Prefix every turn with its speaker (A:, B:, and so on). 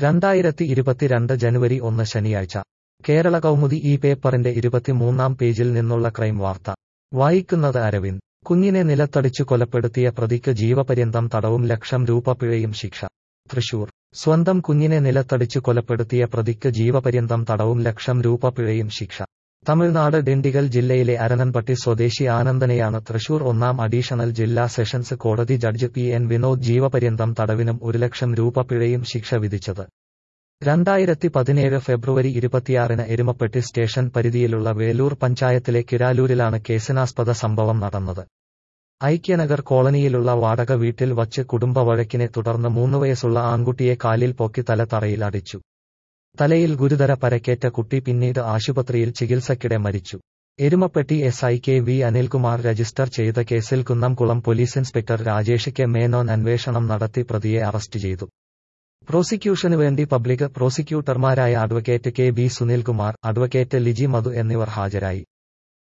A: രണ്ടായിരത്തി ഇരുപത്തിരണ്ട് ജനുവരി ഒന്ന് ശനിയാഴ്ച കേരള കൗമുദി ഈ പേപ്പറിന്റെ ഇരുപത്തിമൂന്നാം പേജിൽ നിന്നുള്ള ക്രൈം വാർത്ത വായിക്കുന്നത് അരവിന്ദ് കുഞ്ഞിനെ നിലത്തടിച്ചു കൊലപ്പെടുത്തിയ പ്രതിക്ക് ജീവപര്യന്തം തടവും ലക്ഷം രൂപ പിഴയും ശിക്ഷ തൃശൂർ സ്വന്തം കുഞ്ഞിനെ നിലത്തടിച്ചു കൊലപ്പെടുത്തിയ പ്രതിക്ക് ജീവപര്യന്തം തടവും ലക്ഷം രൂപ പിഴയും ശിക്ഷ തമിഴ്നാട് ഡിണ്ടിഗൽ ജില്ലയിലെ അരനൻപട്ടി സ്വദേശി ആനന്ദനെയാണ് തൃശൂർ ഒന്നാം അഡീഷണൽ ജില്ലാ സെഷൻസ് കോടതി ജഡ്ജ് പി എൻ വിനോദ് ജീവപര്യന്തം തടവിനും ഒരു ലക്ഷം രൂപ പിഴയും ശിക്ഷ വിധിച്ചത് രണ്ടായിരത്തി പതിനേഴ് ഫെബ്രുവരി ഇരുപത്തിയാറിന് എരുമപ്പെട്ടി സ്റ്റേഷൻ പരിധിയിലുള്ള വേലൂർ പഞ്ചായത്തിലെ കിരാലൂരിലാണ് കേസിനാസ്പദ സംഭവം നടന്നത് ഐക്യനഗർ കോളനിയിലുള്ള വാടക വീട്ടിൽ വച്ച് കുടുംബ വഴക്കിനെ തുടർന്ന് മൂന്ന് വയസ്സുള്ള ആൺകുട്ടിയെ കാലിൽ പൊക്കി തല തറയിൽ അടിച്ചു തലയിൽ ഗുരുതര പരക്കേറ്റ കുട്ടി പിന്നീട് ആശുപത്രിയിൽ ചികിത്സയ്ക്കിടെ മരിച്ചു Erumapetty S I K V Anilkumar register ചെയ്ത കേസിൽ Kunnamkulam police inspector Rajesh K Menon അന്വേഷണം നടത്തി പ്രതിയെ അറസ്റ്റ് ചെയ്തു പ്രോസിക്യൂഷനു വേണ്ടി പബ്ലിക് പ്രോസിക്യൂട്ടർമാരായ advocate K B Sunilkumar advocate Liji Madhu എന്നിവർ ഹാജരായി